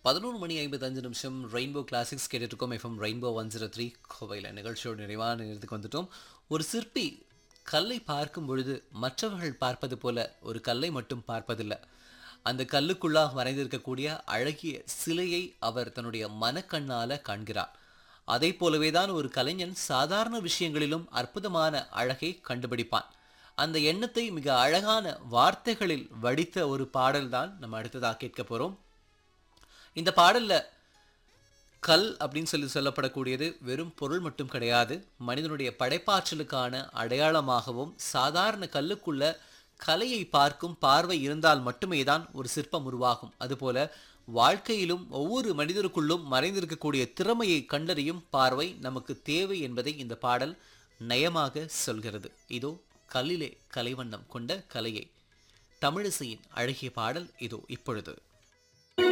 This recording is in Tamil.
பதினொன்று மணி ஐம்பத்தஞ்சு நிமிஷம் ரெயின்போ கிளாசிக்ஸ் கேட்டுட்ருக்கோம் FM rainbow one zero three கோவையில் நிகழ்ச்சியோட நிறைவான நேரத்துக்கு வந்துட்டோம் ஒரு சிற்பி கல்லை பார்க்கும் பொழுது மற்றவர்கள் பார்ப்பது போல ஒரு கல்லை மட்டும் பார்ப்பதில்லை அந்த கல்லுக்குள்ளாக மறைந்திருக்கக்கூடிய அழகிய சிலையை அவர் தன்னுடைய மனக்கண்ணால காண்கிறார் அதை போலவே தான் ஒரு கலைஞன் சாதாரண விஷயங்களிலும் அற்புதமான அழகை கண்டுபிடிப்பான் அந்த எண்ணத்தை மிக அழகான வார்த்தைகளில் வடித்த ஒரு பாடல் தான் நம்ம அடுத்ததாக கேட்க போறோம் இந்த பாடல்ல கல் அப்படின்னு சொல்லி சொல்லப்படக்கூடியது வெறும் பொருள் மட்டும் கிடையாது மனிதனுடைய படைப்பாற்றலுக்கான அடையாளமாகவும் சாதாரண கல்லுக்குள்ள கலையை பார்க்கும் பார்வை இருந்தால் மட்டுமே தான் ஒரு சிற்பம் உருவாகும் அதுபோல வாழ்க்கையிலும் ஒவ்வொரு மனிதருக்குள்ளும் மறைந்திருக்கக்கூடிய திறமையை கண்டறியும் பார்வை நமக்கு தேவை என்பதை இந்த பாடல் நயமாக சொல்கிறது இதோ கல்லிலே கலைவண்ணம் கொண்ட கலையை தமிழிசையின் அழகிய பாடல் இதோ இப்பொழுது